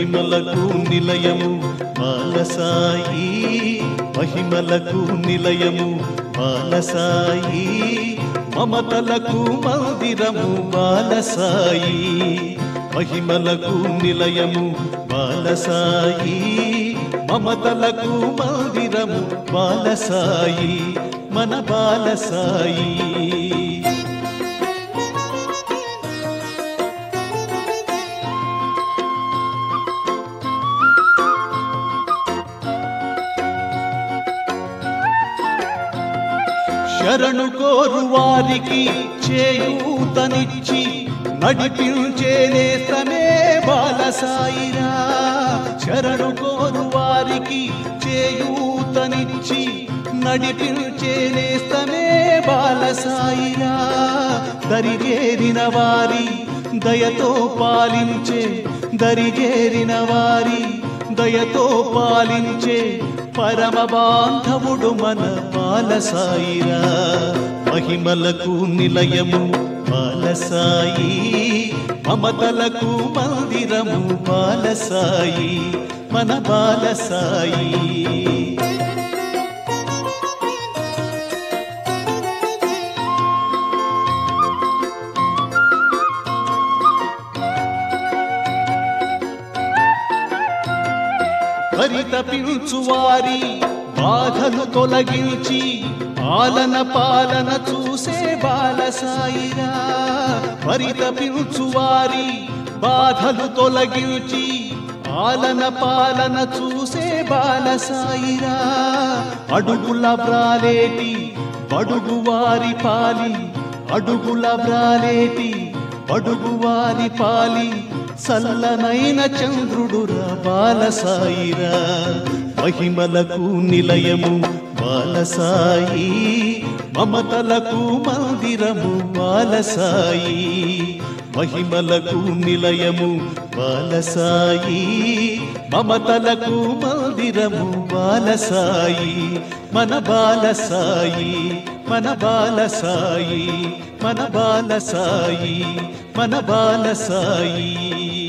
మహిమలకు నిలయము బాలసాయి మహిమలకు నిలయము బాలసాయి మమతలకు మందిరము బాలసాయి మహిమలకు నిలయము బాలసాయి మమతలకు మందిరము బాలసాయి మన బాలసాయి శరణు కోరు వారికి చేయూతనిచ్చి నడిపించే నేస్తమే బాలసాయిరా శరణు కోరు వారికి చేయూతనిచ్చి నడిపించే నేస్తమే బాలసాయిరా దరిజేరిన వారి దయతో పాలించే దరిజేరిన వారి దయతో పాలించే పరమ బాంధవుడు మన బాలసాయిరా మహిమలకు నిలయము బాలసాయి మమతలకు మందిరము బాలసాయి మన బాలసాయి పరితపించు వారి బాధలు తొలగించి పాలన పాలన చూసే బాలసాయిరా పరితపించు వారి బాధలు తొలగించి పాలన పాలన చూసే బాలసాయిరా అడుగుల బ్రాలేటి బడుగు వారి పాలి అడుగుల బ్రాలేటి బడుగు వారి పాలి సల్లనైన చంద్రుడురా బాలసాయిరా మహిమలకు నిలయము బాలసాయి మమతలకు మందిరము బాలసాయి మహిమలకు నిలయము బాలసాయి మమతలకు మందిరము బాలసాయి మన బాలసాయి మన బాలసాయి మన బాలసాయి మన బాలసాయి